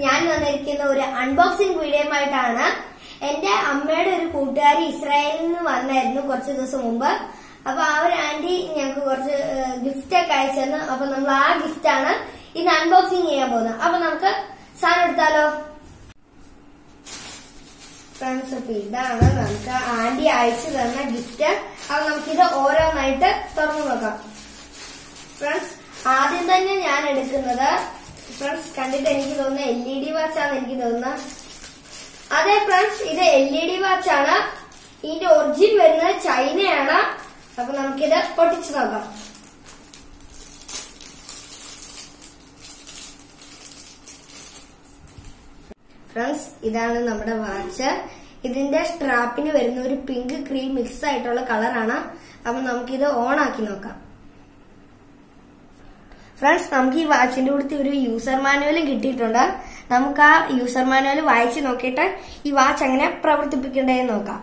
ഞാൻ വന്നിരിക്കുന്ന ഒരു അൺബോക്സിംഗ് വീഡിയോയുമായിട്ടാണ് എന്റെ അമ്മയുടെ ഒരു കൂട്ടുകാരി ഇസ്രായേലിൽ നിന്ന് വന്നായിരുന്നു കുറച്ച് ദിവസം മുമ്പ് അപ്പൊ ആ ഒരു ആന്റി ഞങ്ങൾക്ക് കുറച്ച് ഗിഫ്റ്റ് ഒക്കെ അയച്ചു തന്നു അപ്പൊ നമ്മൾ ആ ഗിഫ്റ്റ് ആണ് ഇന്ന് അൺബോക്സിംഗ് ചെയ്യാൻ പോകുന്നത് അപ്പൊ നമുക്ക് സാധനം എടുത്താലോ ഫ്രണ്ട്സ് അപ്പൊ ഇതാണ് നമുക്ക് ആന്റി അയച്ചു തന്ന ഗിഫ്റ്റ് അപ്പൊ നമുക്കിത് ഓരോന്നായിട്ട് തുറന്നു നോക്കാം ഫ്രണ്ട്സ് ആദ്യം തന്നെ ഞാൻ എടുക്കുന്നത് ഫ്രണ്ട്സ് കണ്ടിട്ട് എനിക്ക് തോന്നുന്നത് എൽ ഇ ഡി വാച്ച് ആണ് എനിക്ക് തോന്നുന്നത് അതെ ഫ്രണ്ട്സ് ഇത് എൽ ഇ ഡി വാച്ച് ആണ് ഇതിന്റെ ഒറിജിൻ വരുന്നത് ചൈനയാണ് അപ്പൊ നമുക്കിത് പൊട്ടിച്ചു നോക്കാം ഫ്രണ്ട്സ് ഇതാണ് നമ്മുടെ വാച്ച് ഇതിന്റെ സ്ട്രാപ്പിന് വരുന്ന ഒരു പിങ്ക് ക്രീം മിക്സ് ആയിട്ടുള്ള കളറാണ് അപ്പൊ നമുക്കിത് ഓൺ ആക്കി നോക്കാം ഫ്രണ്ട്സ് നമുക്ക് ഈ വാച്ചിന്റെ കൂടെ ഒരു യൂസർ മാനുവലും കിട്ടിയിട്ടുണ്ട് നമുക്ക് ആ യൂസർ മാനുവൽ വായിച്ച് നോക്കിയിട്ട് ഈ വാച്ച് എങ്ങനെ പ്രവർത്തിപ്പിക്കേണ്ടതെന്ന് നോക്കാം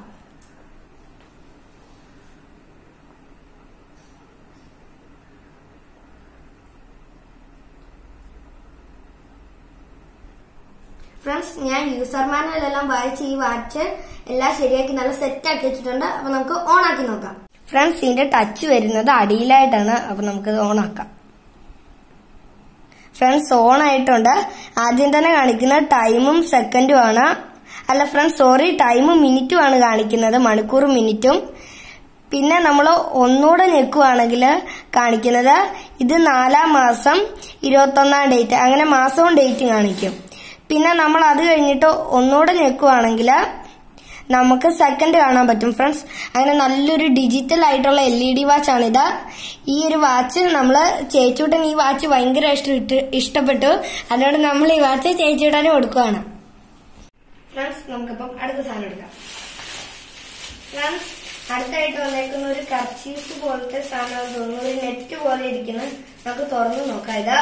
ഫ്രണ്ട്സ് ഞാൻ യൂസർ മാനുവൽ എല്ലാം വായിച്ച് ഈ വാച്ച് എല്ലാം ശരിയാക്കി നല്ല സെറ്റ് ആക്കി വെച്ചിട്ടുണ്ട് അപ്പൊ നമുക്ക് ഓൺ ആക്കി നോക്കാം ഫ്രണ്ട്സ് ഇതിന്റെ ടച്ച് വരുന്നത് അടിയിലായിട്ടാണ് അപ്പൊ നമുക്കത് ഓൺ ആക്കാം ഫ്രണ്ട്സ് ഓൺ ആയിട്ടുണ്ട് ആദ്യം തന്നെ കാണിക്കുന്ന ടൈമും സെക്കൻഡും ആണ് അല്ല ഫ്രണ്ട്സ് സോറി ടൈമും മിനിറ്റും ആണ് കാണിക്കുന്നത് മണിക്കൂറും മിനിറ്റും പിന്നെ നമ്മൾ ഒന്നുകൂടെ ഞെക്കുവാണെങ്കിൽ കാണിക്കുന്നത് ഇത് നാലാം മാസം ഇരുപത്തൊന്നാം ഡേറ്റ് അങ്ങനെ മാസവും ഡേറ്റും കാണിക്കും പിന്നെ നമ്മൾ അത് കഴിഞ്ഞിട്ട് ഒന്നുകൂടെ ഞെക്കുവാണെങ്കിൽ നമുക്ക് സെക്കൻഡ് കാണാൻ പറ്റും ഫ്രണ്ട്സ് അങ്ങനെ നല്ലൊരു ഡിജിറ്റൽ ആയിട്ടുള്ള എൽ ഇ ഡി വാച്ച് ആണിത് ഈ ഒരു വാച്ച് നമ്മൾ ചേച്ചൂട്ടൻ ഈ വാച്ച് ഭയങ്കര ഇഷ്ട ഇഷ്ടപ്പെട്ടു അതുകൊണ്ട് നമ്മൾ ഈ വാച്ച് ചേച്ചൂട്ടന് കൊടുക്കുവാണ് ഫ്രണ്ട്സ് നമുക്കിപ്പം അടുത്ത സാധനം എടുക്കാം ഫ്രണ്ട്സ് അടുത്തായിട്ട് വന്നേക്കുന്ന ഒരു കർച്ചീസ് പോലത്തെ സാധനം തോന്നുന്നു ഒരു നെറ്റ് പോലെ ഇരിക്കുന്നത് നമുക്ക് തുറന്നു നോക്കാം ഇത്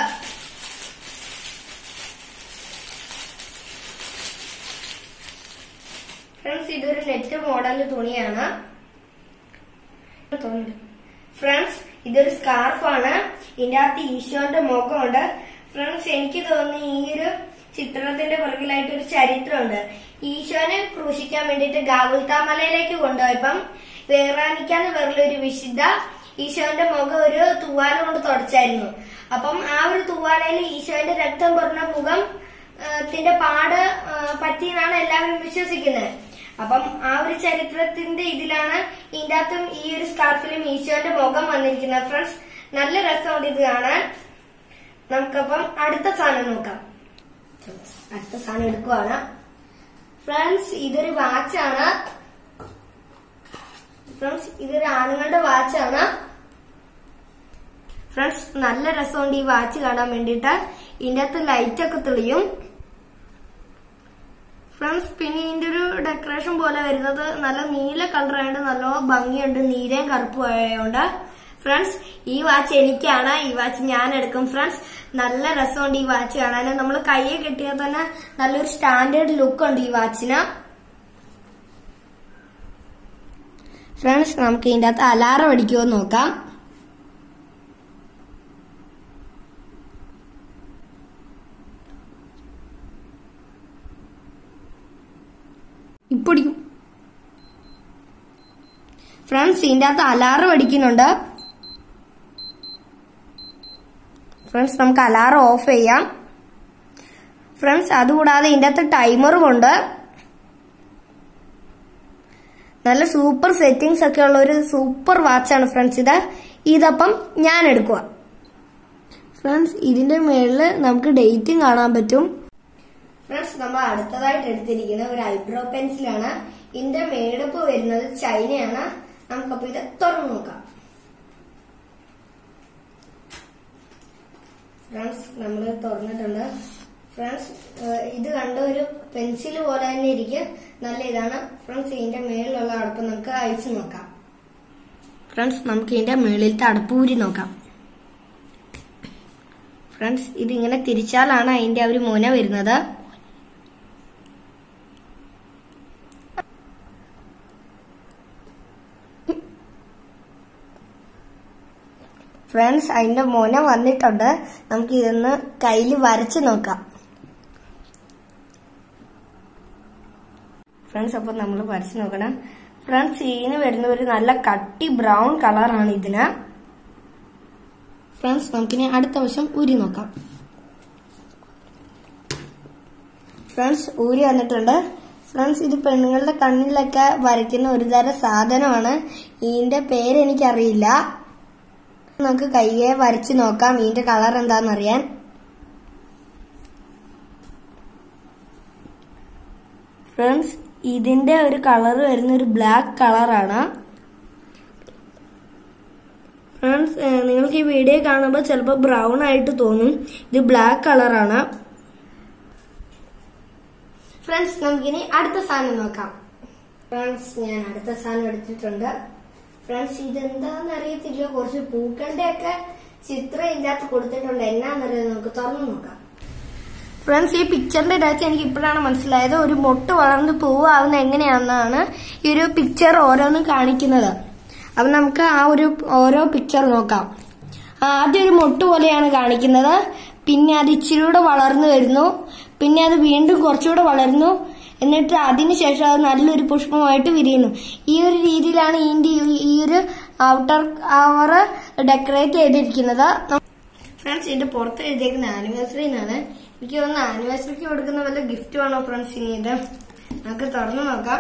ഫ്രണ്ട്സ് ഇതൊരു നെറ്റ് മോഡൽ തുണിയാണ് ഫ്രണ്ട്സ് ഇതൊരു സ്കാർഫാണ് ഇതിന്റെ അകത്ത് ഈശോന്റെ മുഖമുണ്ട് ഫ്രണ്ട്സ് എനിക്ക് തോന്നുന്നു ഈ ഒരു ചിത്രത്തിന്റെ പുറകിലായിട്ട് ഒരു ചരിത്രമുണ്ട് ഈശോനെ ക്രൂശിക്കാൻ വേണ്ടിയിട്ട് ഗാഗുൽത്താമലയിലേക്ക് കൊണ്ടുപോയപ്പം വേറാനിക്കാന്ന് പേരുള്ള ഒരു വിശുദ്ധ ഈശോന്റെ മുഖം ഒരു തൂവാല കൊണ്ട് തുടച്ചായിരുന്നു അപ്പം ആ ഒരു തൂവാലയിൽ ഈശോന്റെ രക്തം പുറഞ്ഞ മുഖം ത്തിന്റെ പാട് പറ്റിയെന്നാണ് എല്ലാവരും വിശ്വസിക്കുന്നത് അപ്പം ആ ഒരു ചരിത്രത്തിന്റെ ഇതിലാണ് ഇതിന്റെ അകത്തും ഈ ഒരു സ്കാർഫിലും ഈശോന്റെ മുഖം വന്നിരിക്കുന്നത് ഫ്രണ്ട്സ് നല്ല രസമുണ്ട് ഇത് കാണാൻ നമുക്കപ്പം അടുത്ത സാധനം നോക്കാം അടുത്ത സാധനം എടുക്കുവാണ് ഫ്രണ്ട്സ് ഇതൊരു വാച്ചാണ് ഫ്രണ്ട്സ് ഇതൊരു ആണുങ്ങളുടെ വാച്ചാണ് ഫ്രണ്ട്സ് നല്ല രസമുണ്ട് ഈ വാച്ച് കാണാൻ വേണ്ടിയിട്ട് ഇതിന്റെ അകത്ത് ലൈറ്റ് ഒക്കെ തെളിയും ഫ്രണ്ട്സ് പിന്നെ ഇതിന്റെ ഒരു ഡെക്കറേഷൻ പോലെ വരുന്നത് നല്ല നീല കളർ ആയതുകൊണ്ട് നല്ല ഭംഗിയുണ്ട് നീലയും കറുപ്പും ആയതുകൊണ്ട് ഫ്രണ്ട്സ് ഈ വാച്ച് എനിക്കാണ് ഈ വാച്ച് ഞാൻ എടുക്കും ഫ്രണ്ട്സ് നല്ല രസമുണ്ട് ഈ വാച്ച് കാണാൻ നമ്മൾ കയ്യെ കെട്ടിയാൽ തന്നെ നല്ലൊരു സ്റ്റാൻഡേർഡ് ലുക്ക് ഉണ്ട് ഈ വാച്ചിന് ഫ്രണ്ട്സ് നമുക്ക് ഇതിന്റെ അകത്ത് അലാറം അടിക്കുമോ നോക്കാം ഇപ്പൊടിക്കും ഫ്രണ്ട്സ് ഇതിന്റെ അകത്ത് അലാറം അടിക്കുന്നുണ്ട് ഫ്രണ്ട്സ് നമുക്ക് അലാറം ഓഫ് ചെയ്യാം ഫ്രണ്ട്സ് അതുകൂടാതെ ഇതിന്റെ അകത്ത് ടൈമറും ഉണ്ട് നല്ല സൂപ്പർ സെറ്റിംഗ്സ് ഒക്കെ ഉള്ള ഒരു സൂപ്പർ വാച്ചാണ് ഫ്രണ്ട്സ് ഇത് ഇതപ്പം ഞാൻ എടുക്കുക ഫ്രണ്ട്സ് ഇതിന്റെ മേളിൽ നമുക്ക് ഡേറ്റും കാണാൻ പറ്റും ഫ്രണ്ട്സ് നമ്മൾ അടുത്തതായിട്ട് എടുത്തിരിക്കുന്ന ഒരു ഐബ്രോ പെൻസിലാണ് ഇതിന്റെ മേടപ്പ് വരുന്നത് ചൈനയാണ് നമുക്കപ്പോ ഇത് തുറന്നു നോക്കാം ഫ്രണ്ട്സ് നമ്മൾ തുറന്നിട്ടുണ്ട് ഫ്രണ്ട്സ് ഇത് കണ്ട ഒരു പെൻസിൽ പോലെ തന്നെ ഇരിക്കും നല്ല ഇതാണ് ഫ്രണ്ട്സ് ഇതിന്റെ മേളിലുള്ള അടപ്പ് നമുക്ക് അഴിച്ചു നോക്കാം ഫ്രണ്ട്സ് നമുക്ക് ഇതിന്റെ മേളിലത്തെ അടപ്പ് ഊരി നോക്കാം ഫ്രണ്ട്സ് ഇതിങ്ങനെ തിരിച്ചാലാണ് അതിന്റെ ആ ഒരു മുന വരുന്നത് ഫ്രണ്ട്സ് അതിന്റെ മുന വന്നിട്ടുണ്ട് നമുക്ക് ഇതൊന്ന് കയ്യിൽ വരച്ച് നോക്കാം ഫ്രണ്ട്സ് അപ്പൊ നമ്മൾ പറിച്ചു നോക്കണം ഫ്രണ്ട്സ് ഇതിന് വരുന്ന ഒരു നല്ല കട്ടി ബ്രൗൺ കളറാണ് ഇതിന് ഫ്രണ്ട്സ് നമുക്കിനി അടുത്ത വശം ഊരി നോക്കാം ഫ്രണ്ട്സ് ഊരി വന്നിട്ടുണ്ട് ഫ്രണ്ട്സ് ഇത് പെണ്ണുങ്ങളുടെ കണ്ണിലൊക്കെ വരയ്ക്കുന്ന ഒരു തരം സാധനമാണ് ഇതിന്റെ പേര് എനിക്കറിയില്ല നമുക്ക് കയ്യെ വരച്ച് നോക്കാം ഇതിന്റെ കളർ എന്താണെന്നറിയാൻ ഫ്രണ്ട്സ് ഇതിന്റെ ഒരു കളർ വരുന്ന ഒരു ബ്ലാക്ക് കളറാണ് ഫ്രണ്ട്സ് ഏഹ്, നിങ്ങൾക്ക് ഈ വീഡിയോ കാണുമ്പോൾ ചിലപ്പോൾ ബ്രൗൺ ആയിട്ട് തോന്നും ഇത് ബ്ലാക്ക് കളറാണ് ഫ്രണ്ട്സ് നമുക്കിനി അടുത്ത സാധനം നോക്കാം ഫ്രണ്ട്സ് ഞാൻ അടുത്ത സാധനം എടുത്തിട്ടുണ്ട് ഫ്രണ്ട്സ് ഇതെന്താന്ന് അറിയത്തില്ല കുറച്ച് പൂക്കളുടെ ഒക്കെ ചിത്രം ഇതിനകത്ത് കൊടുത്തിട്ടുണ്ട് എന്നാന്നറിയാം നമുക്ക് തുറന്നു നോക്കാം ഫ്രണ്ട്സ് ഈ പിക്ചറിന്റെ ഡാറ്റ എനിക്ക് ഇപ്പോഴാണ് മനസ്സിലായത് ഒരു മൊട്ട് വളർന്ന് പൂവാകുന്ന എങ്ങനെയാണെന്നാണ് ഈ ഒരു പിക്ചർ ഓരോന്നും കാണിക്കുന്നത് അപ്പൊ നമുക്ക് ആ ഒരു ഓരോ പിക്ചർ നോക്കാം ആദ്യം ഒരു മൊട്ട് പോലെയാണ് കാണിക്കുന്നത് പിന്നെ അത് ഇച്ചിരി കൂടെ വളർന്നു വരുന്നു പിന്നെ അത് വീണ്ടും കുറച്ചുകൂടെ വളരുന്നു എന്നിട്ട് അതിനുശേഷം അത് നല്ലൊരു പുഷ്പമായിട്ട് വിരിയുന്നു ഈ ഒരു രീതിയിലാണ് ഇതിന്റെ ഈ- ഈ ഒരു ഔട്ടർ കവർ ഡെക്കറേറ്റ് ചെയ്തിരിക്കുന്നത് ഫ്രണ്ട്സ് ഇതിന്റെ പുറത്ത് എഴുതിയേക്കുന്ന ആനിവേഴ്സറി എന്നാണ് എനിക്ക് തോന്നുന്നു ആനിവേഴ്സറിക്ക് കൊടുക്കുന്ന വല്ല ഗിഫ്റ്റ് വേണോ ഫ്രണ്ട്സ് ഇനി ഇത് നമുക്ക് തുറന്നു നോക്കാം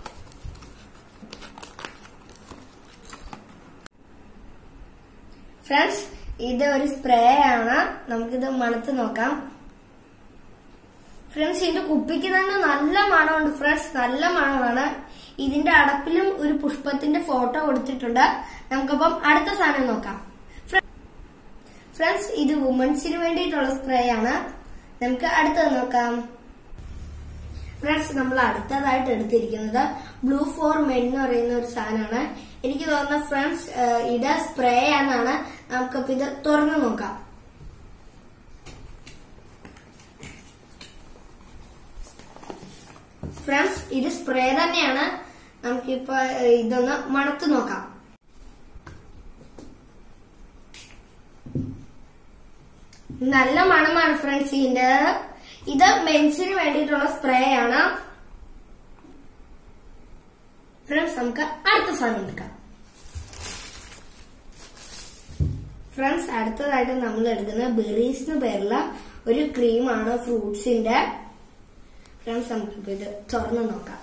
ഫ്രണ്ട്സ് ഇത് ഒരു സ്പ്രേ ആണ് നമുക്കിത് മണത്ത് നോക്കാം ഫ്രണ്ട്സ് ഇതിന്റെ കുപ്പിക്ക് തന്നെ നല്ല മണമുണ്ട് ഫ്രണ്ട്സ് നല്ല മണമാണ് ഇതിന്റെ അടപ്പിലും ഒരു പുഷ്പത്തിന്റെ ഫോട്ടോ കൊടുത്തിട്ടുണ്ട് നമുക്കപ്പം അടുത്ത സാധനം നോക്കാം ഫ്രണ്ട്സ് ഇത് വുമൻസിന് വേണ്ടിയിട്ടുള്ള സ്പ്രേ ആണ് നമുക്ക് അടുത്തത് നോക്കാം ഫ്രണ്ട്സ് നമ്മൾ അടുത്തതായിട്ട് എടുത്തിരിക്കുന്നത് ബ്ലൂ ഫോർ മെൻ എന്ന് പറയുന്ന ഒരു സാധനമാണ് എനിക്ക് തോന്നുന്ന ഫ്രണ്ട്സ് ഇത് സ്പ്രേ ആണെന്നാണ് നമുക്കപ്പോ ഇത് തുറന്നു നോക്കാം ഫ്രണ്ട്സ് ഇത് സ്പ്രേ തന്നെയാണ് നമുക്കിപ്പോ ഏഹ്, ഇതൊന്ന് മണത്ത് നോക്കാം നല്ല മണമാണ് ഫ്രണ്ട്സ് ഇതിന്റെ ഇത് മെൻസിന് വേണ്ടിയിട്ടുള്ള സ്പ്രേ ആണ് ഫ്രണ്ട്സ് നമുക്ക് അടുത്ത സാധനം എടുക്കാം ഫ്രണ്ട്സ് അടുത്തതായിട്ട് നമ്മൾ എടുക്കുന്ന ബെറീസ് എന്ന് പേരുള്ള ഒരു ക്രീമാണ് ഫ്രൂട്ട്സിന്റെ ഫ്രണ്ട്സ് നമുക്കിപ്പോ ഇത് തുറന്നു നോക്കാം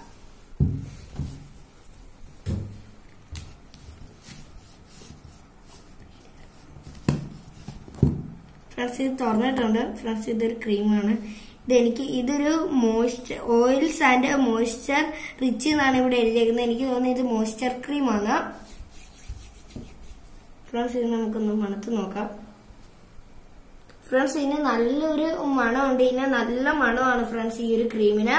ഫ്രണ്ട്സ് ഇത് തുറന്നിട്ടുണ്ട് ഫ്രണ്ട്സ് ഇതൊരു ക്രീമാണ് ഇതെനിക്ക് ഇതൊരു moisture oils and moisture rich എന്നാണ് ഇവിടെ എഴുതിയേക്കുന്നത് എനിക്ക് തോന്നുന്നത് ഇത് മോയ്സ്ചർ ക്രീമാണ് ഫ്രണ്ട്സ് ഇത് നമുക്കൊന്ന് മണത്ത് നോക്കാം ഫ്രണ്ട്സ് ഇതിന് നല്ലൊരു മണമുണ്ട് ഇതിന് നല്ല മണമാണ് ഫ്രണ്ട്സ് ഈ ഒരു ക്രീമിന്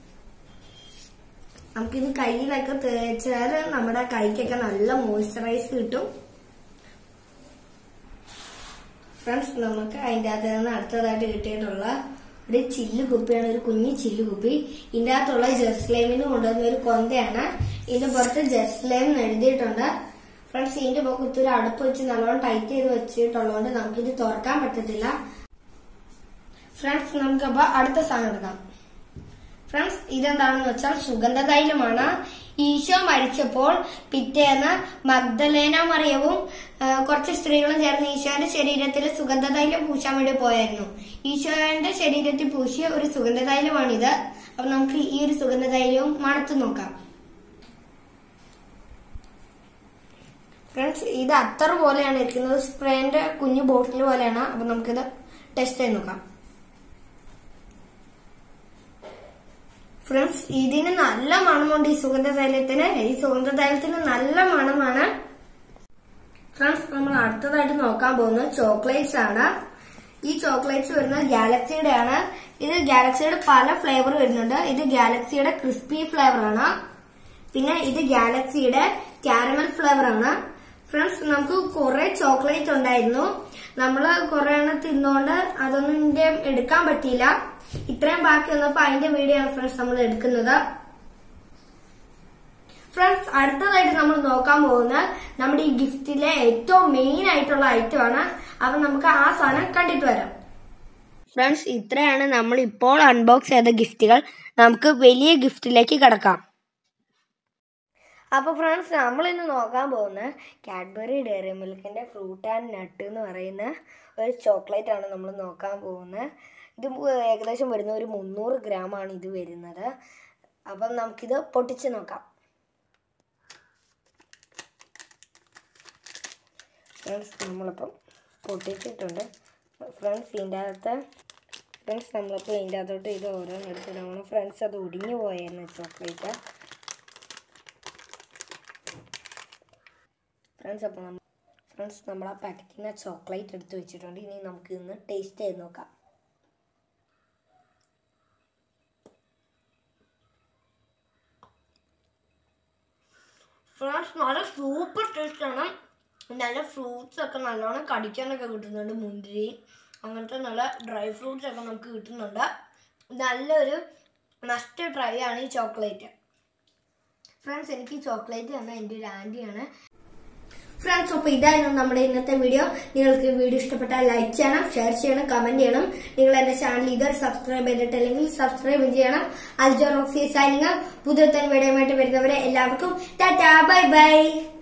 നമുക്കിത് കയ്യിലൊക്കെ തേച്ചാൽ നമ്മുടെ കൈക്കൊക്കെ നല്ല മോയ്സ്ചറൈസ് കിട്ടും ഫ്രണ്ട്സ് നമുക്ക് അതിന്റെ അകത്ത് നിന്ന് അടുത്തതായിട്ട് കിട്ടിയിട്ടുള്ള ഒരു ചില്ല് കുപ്പിയാണ് ഒരു കുഞ്ഞു ചില്ല് കുപ്പി ഇതിന്റെ അകത്തുള്ള ജെറുസലേമിന് കൊണ്ടുവന്ന ഒരു കൊന്തയാണ് ഇതിന്റെ പുറത്ത് ജെറുസലേം എന്ന് എഴുതിയിട്ടുണ്ട് ഫ്രണ്ട്സ് ഇതിന്റെ പുറത്ത് ഒരു അടുപ്പ് വെച്ച് നല്ലോണം ടൈറ്റ് ചെയ്ത് വെച്ചിട്ടുള്ളതുകൊണ്ട് നമുക്കിത് തുറക്കാൻ പറ്റത്തില്ല ഫ്രണ്ട്സ് നമുക്കപ്പോ അടുത്ത സാധനം എടുക്കാം ഫ്രണ്ട്സ് ഇതെന്താണെന്ന് വെച്ചാൽ സുഗന്ധ തൈലമാണ് ഈശോ മരിച്ചപ്പോൾ പിറ്റേന്ന് മഗ്ദലേന മറിയവും ആ, കുറച്ച് സ്ത്രീകളും ചേർന്ന് ഈശോയുടെ ശരീരത്തിൽ സുഗന്ധ തൈലം പൂശാൻ വേണ്ടി പോയായിരുന്നു ഈശോയുടെ ശരീരത്തിൽ പൂശിയ ഒരു സുഗന്ധ തൈലമാണിത് അപ്പൊ നമുക്ക് ഈ ഒരു സുഗന്ധ തൈലവും മണത്ത് നോക്കാം ഫ്രണ്ട്സ് ഇത് അത്തർ പോലെയാണ് ഇരിക്കുന്നത് സ്പ്രേന്റെ കുഞ്ഞു ബോട്ടിൽ പോലെയാണ് അപ്പൊ നമുക്കിത് ടെസ്റ്റ് ചെയ്ത് നോക്കാം ഫ്രണ്ട്സ് ഇതിന് നല്ല മണമുണ്ട് ഈ സുഗന്ധ തൈലത്തിന് ഈ സുഗന്ധ തൈലത്തിന് നല്ല മണമാണ് ഫ്രണ്ട്സ് നമ്മൾ അടുത്തതായിട്ട് നോക്കാൻ പോകുന്നത് ചോക്ലേറ്റ്സ് ആണ് ഈ ചോക്ലേറ്റ്സ് വരുന്നത് ഗാലക്സിയുടെ ആണ് ഇത് ഗാലക്സിയുടെ പല ഫ്ലേവർ വരുന്നുണ്ട് ഇത് ഗാലക്സിയുടെ ക്രിസ്പി ഫ്ലേവർ ആണ് പിന്നെ ഇത് ഗാലക്സിയുടെ കാരമൽ ഫ്ലേവർ ആണ് ഫ്രണ്ട്സ് നമുക്ക് കുറെ ചോക്ലേറ്റ് ഉണ്ടായിരുന്നു നമ്മള് കുറെ എണ്ണം തിന്നോണ്ട് അതൊന്നും ഇതിന്റെ എടുക്കാൻ പറ്റിയില്ല ഇത്രയും ബാക്കി വന്നപ്പോ അതിന്റെ വീഡിയോ ആണ് ഫ്രണ്ട്സ് നമ്മൾ എടുക്കുന്നത് ഫ്രണ്ട്സ് അടുത്തതായിട്ട് നമ്മൾ നോക്കാൻ പോകുന്ന നമ്മുടെ ഈ ഗിഫ്റ്റിലെ ഏറ്റവും മെയിൻ ആയിട്ടുള്ള ഐറ്റം ആണ് അപ്പൊ നമുക്ക് ആ സാധനം കണ്ടിട്ട് വരാം ഫ്രണ്ട്സ് ഇത്രയാണ് നമ്മൾ ഇപ്പോൾ അൺബോക്സ് ചെയ്ത ഗിഫ്റ്റുകൾ നമുക്ക് വലിയ ഗിഫ്റ്റിലേക്ക് കിടക്കാം അപ്പോൾ ഫ്രണ്ട്സ് നമ്മൾ ഇന്ന് നോക്കാൻ പോകുന്ന കാഡ്ബറി ഡയറി മിൽക്കിൻ്റെ ഫ്രൂട്ട് ആൻഡ് നട്ട് എന്ന് പറയുന്ന ഒരു ചോക്ലേറ്റ് ആണ് നമ്മൾ നോക്കാൻ പോകുന്നത് ഇത് ഏകദേശം വരുന്ന ഒരു മുന്നൂറ് ഗ്രാം ആണ് ഇത് വരുന്നത് അപ്പം നമുക്കിത് പൊട്ടിച്ച് നോക്കാം ഫ്രണ്ട്സ് നമ്മളിപ്പം പൊട്ടിച്ചിട്ടുണ്ട് ഫ്രണ്ട്സ് ഇതിൻ്റെ അകത്ത് ഫ്രണ്ട്സ് നമ്മളിപ്പോൾ ഇതിൻ്റെ അകത്തോട്ട് ഇത് ഓരോന്ന് എടുത്തിടണം ഫ്രണ്ട്സ് അത് ഒടിഞ്ഞു പോയായിരുന്നു ചോക്ലേറ്റ് ഫ്രണ്ട്സ് അപ്പോൾ നമ്മൾ ഫ്രണ്ട്സ് നമ്മൾ ആ പാക്കറ്റിൽ നിന്ന് ചോക്ലേറ്റ് എടുത്ത് വെച്ചിട്ടുണ്ട് ഇനി നമുക്ക് ഇന്ന് ടേസ്റ്റ് ചെയ്ത് നോക്കാം ഫ്രണ്ട്സ് നല്ല സൂപ്പർ ടേസ്റ്റാണ് നല്ല ഫ്രൂട്ട്സ് ഒക്കെ നല്ലോണം കടിക്കാനൊക്കെ കിട്ടുന്നുണ്ട് മുന്തിരി അങ്ങനത്തെ നല്ല ഡ്രൈ ഫ്രൂട്ട്സ് ഒക്കെ നമുക്ക് കിട്ടുന്നുണ്ട് നല്ലൊരു മസ്റ്റ് ട്രൈ ആണ് ഈ ചോക്ലേറ്റ് ഫ്രണ്ട്സ് എനിക്ക് ഈ ചോക്ലേറ്റ് തന്ന എൻ്റെ ഒരു ആൻറ്റിയാണ് ഫ്രണ്ട്സ് അപ്പോൾ ഇതായിരുന്നു നമ്മുടെ ഇന്നത്തെ വീഡിയോ നിങ്ങൾക്ക് വീഡിയോ ഇഷ്ടപ്പെട്ടാൽ ലൈക്ക് ചെയ്യണം ഷെയർ ചെയ്യണം കമന്റ് ചെയ്യണം നിങ്ങൾ എന്റെ ചാനൽ ഇതുവരെ സബ്സ്ക്രൈബ് ചെയ്തിട്ടില്ലെങ്കിൽ സബ്സ്ക്രൈബ് ചെയ്യണം അൽജോ റോക്സി സൈനിങ് പുതിയ വീഡിയോ ആയിട്ട് വരുന്നവരെ എല്ലാവർക്കും ടാറ്റാ ബൈ ബൈ